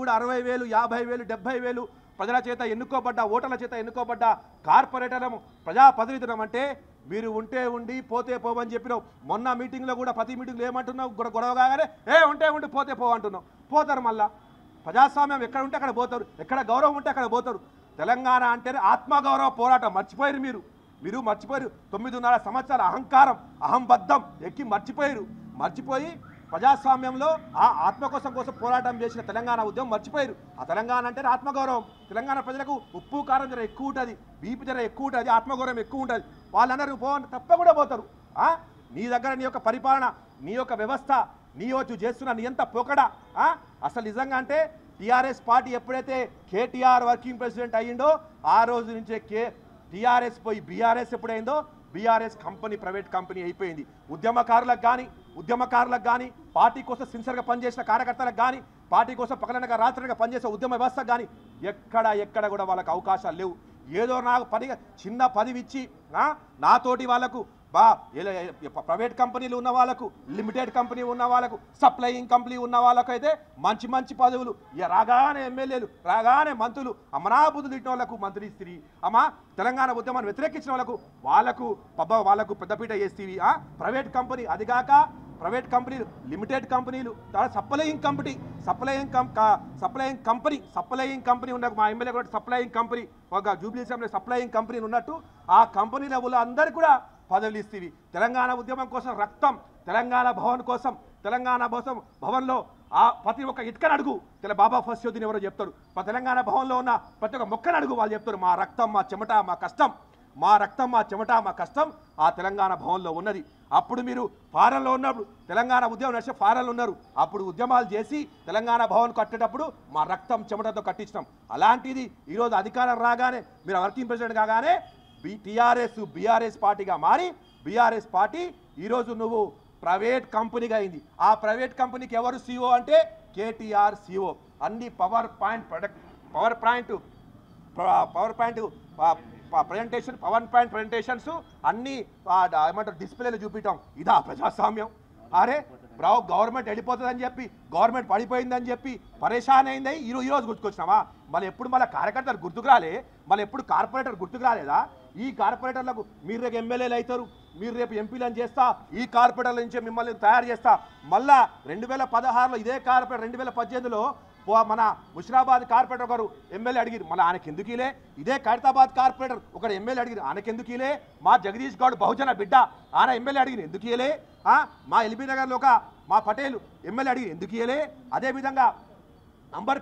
కూడా అరవై వేలు యాభై వేలు డెబ్బై వేలు ప్రజల చేత ఎన్నుకోబడ్డ ఓటర్ల చేత ఎన్నుకోబడ్డ కార్పొరేటర్లం ప్రజాప్రతినిధులం అంటే మీరు ఉంటే ఉండి పోతే పోవని చెప్పినావు మొన్న మీటింగ్లో కూడా ప్రతి మీటింగ్లో ఏమంటున్నావు గొడవ గొడవ కాగానే ఏ ఉంటే ఉండి పోతే పో అంటున్నావు పోతారు మళ్ళా ప్రజాస్వామ్యం ఎక్కడ ఉంటే అక్కడ పోతారు ఎక్కడ గౌరవం ఉంటే అక్కడ పోతారు తెలంగాణ అంటేనే ఆత్మగౌరవ పోరాటం మర్చిపోయారు మీరు మీరు మర్చిపోయారు తొమ్మిదిన్నర సంవత్సరాల అహంకారం అహంబద్ధం ఎక్కి మర్చిపోయారు మర్చిపోయి ప్రజాస్వామ్యంలో ఆ ఆత్మ కోసం కోసం పోరాటం చేసిన తెలంగాణ ఉద్యమం మర్చిపోయారు ఆ తెలంగాణ అంటే ఆత్మగౌరవం తెలంగాణ ప్రజలకు ఉప్పు కారం జర ఎక్కువ ఉంటుంది బీపీ జర ఎక్కువ ఉంటుంది ఆత్మగౌరవం ఎక్కువ ఉంటుంది వాళ్ళందరూ పో తప్పకుండా పోతారు ఆ? నీ దగ్గర నీ యొక్క పరిపాలన నీ యొక్క వ్యవస్థ నీ వచ్చి చేస్తున్న నీ ఎంత పోకడా ఆ? అసలు నిజంగా అంటే టీఆర్ఎస్ పార్టీ ఎప్పుడైతే కేటీఆర్ వర్కింగ్ ప్రెసిడెంట్ అయ్యిండో ఆ రోజు నుంచే కే టీఆర్ఎస్ పోయి బీఆర్ఎస్ ఎప్పుడైందో బీఆర్ఎస్ కంపెనీ ప్రైవేట్ కంపెనీ అయిపోయింది ఉద్యమకారులకు కానీ ఉద్యమకారులకు కానీ పార్టీ కోసం సిన్సియర్గా పనిచేసిన కార్యకర్తలకు కానీ పార్టీ కోసం పగలనగా రాత్రిగా పనిచేసే ఉద్యమ వ్యవస్థకు కానీ ఎక్కడ ఎక్కడ కూడా వాళ్ళకి అవకాశాలు లేవు ఏదో నాకు పని చిన్న పదవి ఇచ్చి ఆ, నాతోటి వాళ్ళకు బా ఇలా- ఇలా ప్రైవేట్ కంపెనీలు ఉన్న వాళ్ళకు లిమిటెడ్ కంపెనీ ఉన్న వాళ్ళకు సప్లయింగ్ కంపెనీ ఉన్న వాళ్ళకు అయితే మంచి మంచి పదవులు ఇక రాగానే ఎమ్మెల్యేలు రాగానే మంత్రులు అమనాబుద్ధులు ఇచ్చిన వాళ్ళకు మంత్రి ఇస్త్రీ అమ్మా తెలంగాణ ఉద్యమాన్ని వ్యతిరేకించిన వాళ్ళకు వాళ్ళకు పబ్బ వాళ్ళకు పెద్దపీట చేస్తీవి ఆ ప్రైవేట్ కంపెనీ అది కాక ప్రైవేట్ కంపెనీలు లిమిటెడ్ కంపెనీలు తర్వాత సప్లయింగ్ కంపెనీ సప్లయింగ్ కం సప్లయింగ్ కంపెనీ సప్లయింగ్ కంపెనీ ఉన్న మా ఎమ్మెల్యే కూడా సప్లయింగ్ కంపెనీ ఒక జూబ్లీ అసెంబ్లీ సప్లయింగ్ కంపెనీ ఉన్నట్టు ఆ కంపెనీ లెవెల్ అందరికీ కూడా పదవులు ఇస్తేవి తెలంగాణ ఉద్యమం కోసం రక్తం తెలంగాణ భవన్ కోసం తెలంగాణ కోసం భవన్లో ఆ ప్రతి ఒక్క ఇటుకను అడుగు తెల బాబా ఫస్యోదిని ఎవరో చెప్తారు మా తెలంగాణ భవన్లో ఉన్న ప్రతి ఒక్క మొక్కను అడుగు వాళ్ళు చెప్తారు మా రక్తం మా చెమట మా కష్టం మా రక్తం మా చెమట మా కష్టం ఆ తెలంగాణ భవన్లో ఉన్నది అప్పుడు మీరు ఫారెన్లో ఉన్నప్పుడు తెలంగాణ ఉద్యమం నడిచే ఫారెన్లో ఉన్నారు అప్పుడు ఉద్యమాలు చేసి తెలంగాణ భవన్ కట్టేటప్పుడు మా రక్తం చెమటతో కట్టించినాం అలాంటిది ఈరోజు అధికారం రాగానే మీరు వర్కింగ్ ప్రెసిడెంట్ కాగానే బి టీఆర్ఎస్ బీఆర్ఎస్ పార్టీగా మారి బీఆర్ఎస్ పార్టీ ఈరోజు నువ్వు ప్రైవేట్ కంపెనీగా అయింది ఆ ప్రైవేట్ కంపెనీకి ఎవరు సీఓ అంటే కేటీఆర్ సీఓ అన్ని PowerPoint product PowerPoint PowerPoint presentation PowerPoint presentations అన్ని ఆ, డ- ఏమంటారు డిస్ప్లేలో చూపించడం ఇదా ప్రజాస్వామ్యం అరే బ్రావ్ గవర్నమెంట్ వెళ్ళిపోతుందని చెప్పి గవర్నమెంట్ పడిపోయిందని చెప్పి పరేషాన్ అయింది ఈ రో- ఈ రోజు గుర్తుకొచ్చినావా మళ్ళీ ఎప్పుడు మళ్ళీ కార్యకర్తలు గుర్తుకు రాలే మళ్ళీ ఎప్పుడు కార్పొరేటర్ గుర్తుకు రాలేదా ఈ కార్పొరేటర్లకు మీరు రేపు ఎమ్మెల్యేలు అవుతారు మీరు రేపు ఎంపీలను చేస్తా ఈ కార్పొరేటర్ల నుంచే మిమ్మల్ని తయారు చేస్తా మళ్ళా రెండు వేల పదహారులో ఇదే కార్పొరేటర్ రెండు వేల పద్దెనిమిదిలో పో- మన ముషిరాబాద్ కార్పొరేటర్ ఒకరు ఎమ్మెల్యే అడిగిరు మళ్ళీ ఆయనకి ఎందుకులే ఇదే ఖైరతాబాద్ కార్పొరేటర్ ఒకరు ఎమ్మెల్యే అడిగిరు ఆయనకి ఎందుకులే మా జగదీష్ గౌడ్ బహుజన బిడ్డ ఆయన ఎమ్మెల్యే అడిగిరు ఎందుకు ఇయలే ఆ, మా ఎల్బీ నగర్లో ఒక మా పటేల్ ఎమ్మెల్యే అడిగిరు ఎందుకు ఇయలే అదేవిధంగా నంబర్